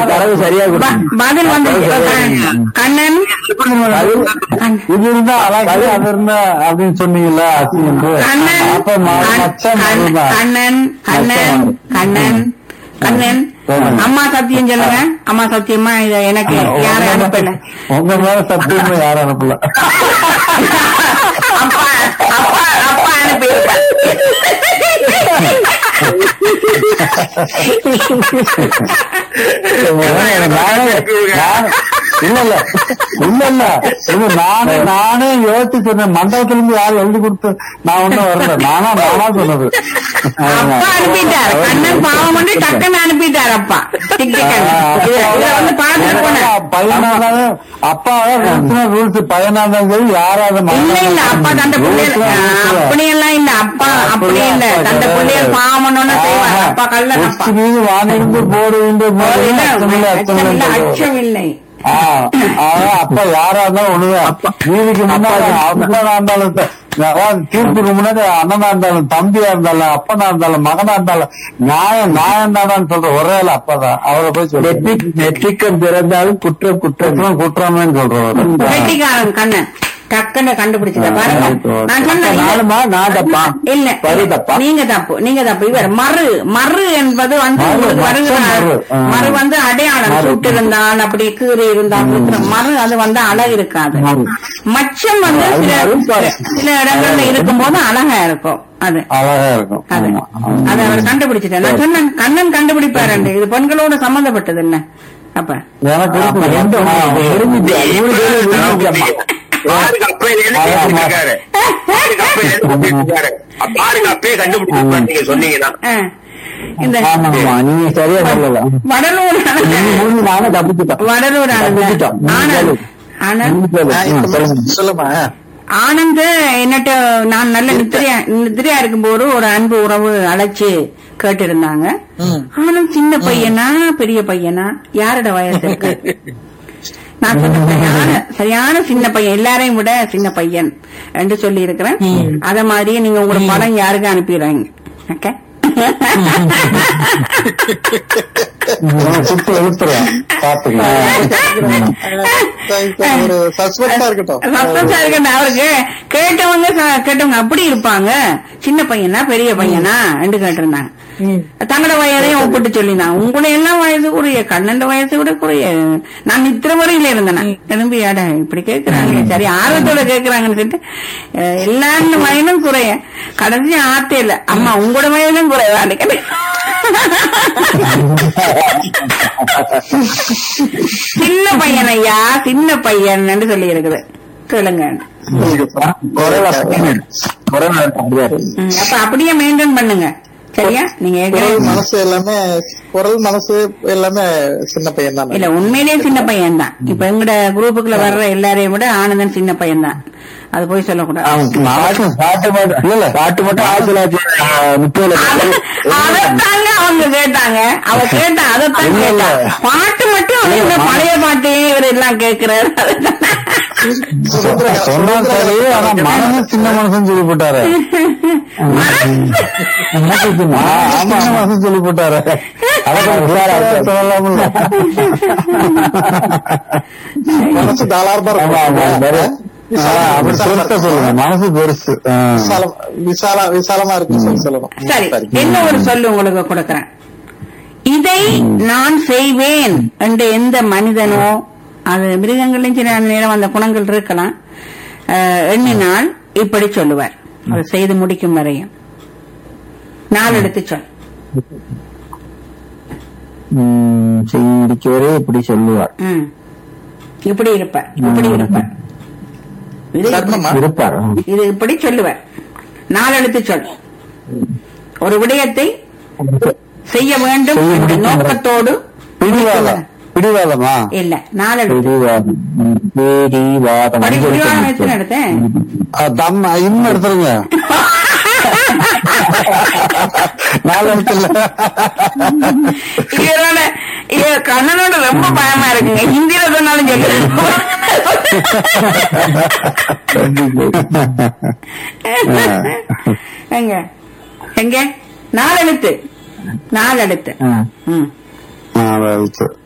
தரவு சரியா ப- கொடுத்தீங்க. பதில் வந்து கண்ணன் கண்- இது இருந்தா அழகு அது இருந்தா அப்படின்னு சொன்னீங்கல்ல அசிங்கம்னு. கண்ணன் அப்ப ம- கண்- மச்சம் கண்- அதுதான். கண்ணன் கண்ணன் கண்ணன் கண்ணன் அம்மா சத்தியம் சொல்லுங்க அம்மா சத்தியமா இத எனக்கு யாரும் அனுப்பல உங்க மேல சத்தியமா யாரும் அனுப்பல அப்பா அப்பா அப்பா அனுப்பியிருப்பேன் நானே- நானே- இல்ல இல்ல இல்ல இல்ல இது நானே நானே யோசிச்சு சொன்னேன் மண்டபத்துல இருந்து யாரும் எழுதி கொடுத்து நான் ஒண்ணும் வரல நானா நானா சொன்னது அப்பா அனுப்பிட்டார் கண்ணன் பாவம் பண்ணி டக்குன்னு அனுப்பிட்டார் அப்பா டிக் டிக்கன் இத இத வந்து பாத்துட்டு போனேன் பையனாதான் அப்பா ரூல்ஸ் பையனா இருந்தாலும் சரி யாராவது இல்ல இல்ல அப்பா தந்த பிள்ளைகள் அப்படி எல்லாம் இல்ல அப்பா அப்படி இல்ல தந்த பிள்ளைகள் பாவம் பண்ணோன்னு செய்வார் அப்பா கல்லன் அப்பா மீது வானிருந்து போடு இந்த போடு இல்ல, அச்சமில்லை, அச்சம் இல்ல, அச்சமில்லை. அச்சம் இல்லை ஆ, அதான் அப்பா யாரா இருந்தாலும் ஒண்ணுதான் நீதிக்கு முன்னாடி அப்பனா இருந்தாலும் ச- அதாவது தீர்ப்புக்கு முன்னாடி அண்ணனா இருந்தாலும் தம்பியா இருந்தாலும் அப்பனா இருந்தாலும் மகனா இருந்தாலும் நியாயம் நியாயம் தானான்னு சொல்ற ஒரே ஆள் அப்பதான் அவரை போய் சொல்லி நெற்றிக் நெற்றிக்கம் பிறந்தாலும் குற்றம் குற்றம் குற்றம் குற்றமேன்னு சொல்றவர் வெட்டிக்காரன் கண்ணன் டக்குன்னு கண்டுபிடிச்சத பாருங்க நான் சொன்னேன் நானுமா நான் தப்பா இல்ல பரி தப்பா நீங்க தப்பு நீங்க தப்பு இவர் மறு மறு என்பது வந்து மறு, உங்களுக்கு வருகிற மச்சம் மறு. ஆ. மறு வந்து அடையாளம் சுட்டு இருந்தால் அப்படி கீறி இருந்தால் இருக்கிற மறு அது வந்து அழகு இருக்காது மறு. மச்சம் வந்து அது சில மறு பாரு. சில இடங்கள்ல இருக்கும்போது அழகா இருக்கும் அது அழகா இருக்கும் அது ஆமா, ஆமா. அதை அவர் கண்டுபிடிச்சிட்டார் நான் சொன்னேன் கண்ணன் கண்டுபிடிப்பாரு இது பெண்களோட சம்பந்தப்பட்டது என்ன அப்ப எனக்கு இருக்கு. ரெண்டு ஆ, விரும்பிட்டியா? மூணு பேரும் விரும்பிட்டியாம்மா. பாருங்க அப்பையில இருந்து பேசிட்டு இருக்காரு பாருங்க அப்பையில இருந்து பேசிட்டு இருக்காரு பாருங்க அப்பயே கண்டுபிடிச்சிருப்பாரு நீங்க சொன்னீங்கன்னா ஆ, இந்த ஆமாம்மா நீங்க சரியா சொல்லல வடலூர் நீங்க மூணு நாங்க தப்பிச்சுட்டோம் வடலூர் ஆனந்த தப்பிச்சுட்டோம். ஆனந்த் ஆனந்த் ம், சொல்லுங்க. சொல்லுமா ஆனந்த் என்னட்ட நான் நல்ல நித்திரையா நித்திரையா இருக்கும்போது ஒரு அன்பு உறவு அழைச்சு கேட்டிருந்தாங்க ஆனந்த் சின்ன பையனா பெரிய பையனா யாரோட வயசு இருக்கு நான் சொன்னேன், சரியான சரியான சின்ன பையன் எல்லாரையும் விட சின்ன பையன் என்று சொல்லி இருக்கிறேன் அத மாதிரியே நீங்க உங்களோட படம் யாருக்கு அனுப்பிடுறீங்க ஓகே சுட்டு எழுத்துறேன் பாத்துங்க ஒரு சஸ்பென்ஸா இருக்கட்டும் சஸ்பென்ஸா இருக்கட்டும் அவருக்கு கேட்டவங்க ச- கேட்டவங்க அப்படி இருப்பாங்க சின்ன பையனா பெரிய பையனா என்று கேட்டிருந்தாங்க தங்களோட வயதையும் ஒப்பிட்டு சொல்லினாங்க உங்களை எல்லாம் வயசு குறைய கண்ணண்ட வயசு கூட குறைய நான் இத்தனை வரையில இருந்தேன் திரும்பி அட இப்படி கேக்குறாங்க சரி ஆர்வத்தோட கேக்குறாங்கன்னு சொல்லிட்டு அஹ், எல்லாரும் வயதும் குறைய கடைசி ஆத்தே இல்ல அம்மா உங்களோட வயதும் குறைவான்னு கேட்டேன். சின்ன பையன் ஐயா சின்ன பையன் என்று சொல்லி இருக்குது சொல்லுங்க குரல் அப்படிதான். குரல் அப்படிதான் இருக்கு. ம், அப்ப அப்படியே மெயின்டைன் பண்ணுங்க சரியா நீங்க குரல் ஏற்கனவே- மனசு எல்லாமே குரல் மனசு எல்லாமே சின்ன பையன் தான் இல்ல உண்மையிலேயே சின்ன பையன் தான் இப்ப எங்கட குரூப்புக்குள்ள வர்ற எல்லாரையும் விட ஆனந்தன் சின்ன பையன் தான் அது போய் சொல்லக்கூடாது பாட்டு பாட்டு மட்டும் இல்ல பாட்டு மட்டும் ஆயிரத்தி தொள்ளாயிரத்தி ஆஹ், முப்பதுல அத- அதைத்தாங்க அவங்க கேட்டாங்க அவ கேட்டா அதைத்தான் இல்ல, இல்ல. கேட்டா பாட்டு மட்டும் அவன் இந்த பழைய பாட்டே இவர் எல்லாம் கேட்கிறாரு சொன்னா சரி ஆனா மனசு சின்ன மனசுன்னு சொல்லி போட்டாரு ஆமா மனசு சொல்லி போட்டாரு சொல்லலாம்ல மனசு தாளாரமா ஆமா, ஆமா, வேற- இருக்கும் ஆ, அப்படி சொல்லிட்டு சொல்லுங்க மனசு பெருசு ஆ. விசாலம் விசால விசாலமா இருக்குன்னு சொல்லி சொல்லணும் சரி என்ன ஒரு சொல்லு உங்களுக்கு கொடுக்கறேன் இதை நான் செய்வேன் என்று எந்த மனிதனோ அது மிருகங்களையும் சில நேரம் அந்த குணங்கள் இருக்கலாம் அஹ், எண்ணினால் இப்படி சொல்லுவார் அதை செய்து முடிக்கும் வரையும் நாள் எடுத்து சொல் ம், சிரிக்கவரே இப்படி சொல்லுவார் ம். இப்படி இருப்ப இப்படி இருப்ப இது தர்மமா இருப்பார் இது இப்படி சொல்லுவார் நாளெழுத்து சொல் ஒரு விடயத்தை செய்ய வேண்டும் என்ற நோக்கத்தோடு பிடிவாதம் பிடிவாதமா இல்ல நாளெழுத்து பிடிவாதம் ம், பிடிவாதம் படி முடிவான வச்சு எடுத்தேன் ஆ, தம் இன்னும் எடுத்துருங்க நாலு இடத்துல இவரோட இவ கண்ணனோட ரொம்ப பயமா இருக்குங்க ஹிந்தியில சொன்னாலும் சொல்லு எங்க எங்க நாலெழுத்து நாலெழுத்து ஆ. ம் நாலு எழுத்து